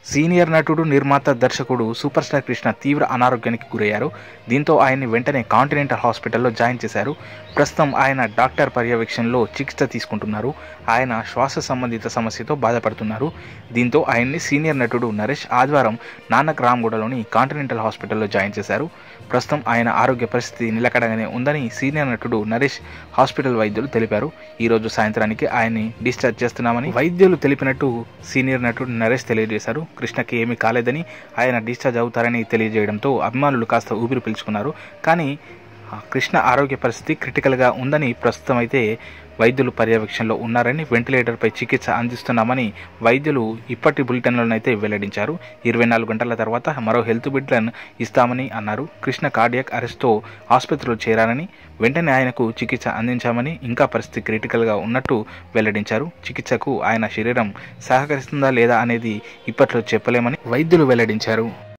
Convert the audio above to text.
senior నటుడు నిర్మాత దర్శకుడు సూపర్ స్టార్ కృష్ణ తీవ్ర అనారోగ్యానికి గురయ్యారు దీంతో ఆయన్ని వెంటనే కాంటినెంటల్ హాస్పిటల్లో జాయిన్ చేశారు ప్రస్తుతం ఆయన డాక్టర్ పర్యవేక్షణలో చికిత్స తీసుకుంటున్నారు ఆయన శ్వాస సంబంధిత సమస్యతో బాధపడుతున్నారు దీంతో ఆయన్ని సీనియర్ నటుడు నరేష్ ఆదివారం నానక్ రామ్గూడలోని కాంటినెంటల్ హాస్పిటల్లో జాయిన్ చేశారు ప్రస్తుతం ఆయన ఆరోగ్య పరిస్థితి నిలకడగానే ఉందని సీనియర్ నటుడు నరేష్ హాస్పిటల్ వైద్యులు తెలిపారు ఈ రోజు సాయంత్రానికి ఆయన్ని డిశ్చార్జ్ చేస్తున్నామని వైద్యులు తెలిపినట్టు సీనియర్ నటుడు నరేష్ తెలియజేశారు కృష్ణకి ఏమీ కాలేదని ఆయన డిశ్చార్జ్ అవుతారని తెలియజేయడంతో అభిమానులు కాస్త ఊపిరి పీల్చుకున్నారు కానీ ఆ కృష్ణ ఆరోగ్య పరిస్థితి క్రిటికల్గా ఉందని ప్రస్తుతం అయితే వైద్యులు పర్యవేక్షణలో ఉన్నారని వెంటిలేటర్పై చికిత్స అందిస్తున్నామని వైద్యులు ఇప్పటి బులెటిన్లోనైతే వెల్లడించారు ఇరవై నాలుగు గంటల తర్వాత మరో హెల్త్ బిడ్లను ఇస్తామని అన్నారు కృష్ణ కార్డియాక్ అరెస్ట్తో ఆసుపత్రిలో చేరారని వెంటనే ఆయనకు చికిత్స అందించామని ఇంకా పరిస్థితి క్రిటికల్గా ఉన్నట్టు వెల్లడించారు చికిత్సకు ఆయన శరీరం సహకరిస్తుందా లేదా అనేది ఇప్పట్లో చెప్పలేమని వైద్యులు వెల్లడించారు